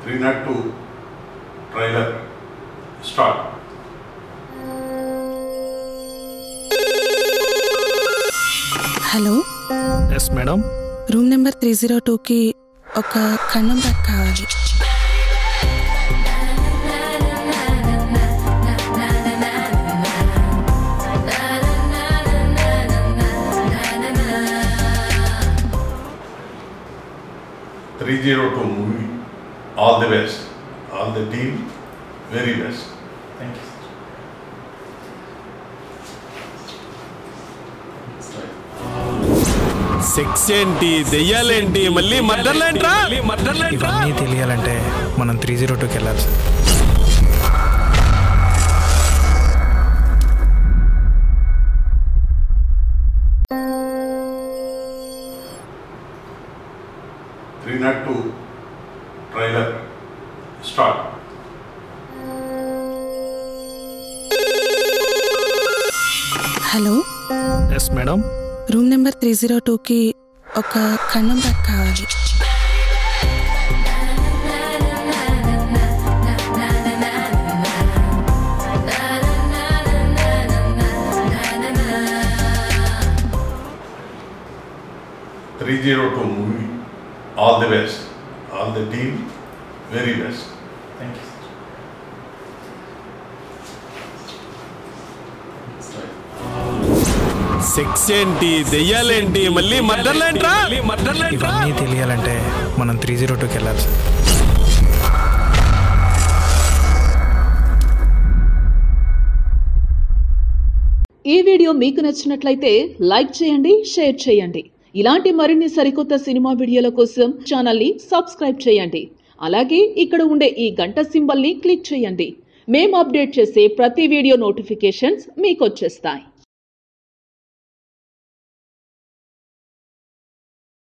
three not two trailer start hello yes madam room number three zero టూకి ఒక ఖండం bag కావాలి three zero two movie all the best all the team very best thank you sex ఏంటి దెయ్యాలేంటి మళ్ళీ మర్డర్లేంట్రా మర్డర్లేంట్రా ఇవన్నీ తెలియాలంటే మనం త్రీ జీరో టూకి వెళ్ళాలి sir three not two trailer start hello yes madam room number three zero టూకి ఒక ఖండం బ్యాగ్ కావాలి three zero two movie all the best all the team very best thank you sex ఏంటి దెయ్యాలేంటి మళ్ళీ మర్డర్లేంట్రా మర్డర్లేంట్రా ఇవన్నీ తెలియాలంటే మనం త్రీ జీరో టూకి వెళ్ళాలి సార్ ఈ వీడియో మీకు నచ్చినట్లయితే లైక్ చేయండి షేర్ చేయండి ఇలాంటి మరిన్ని సరికొత్త సినిమా వీడియోల కోసం ఛానల్ని సబ్స్క్రైబ్ చేయండి అలాగే ఇక్కడ ఉండే ఈ గంట సింబల్ని క్లిక్ చేయండి మేము అప్డేట్ చేసే ప్రతి వీడియో నోటిఫికేషన్స్ మీకు వచ్చేస్తాయి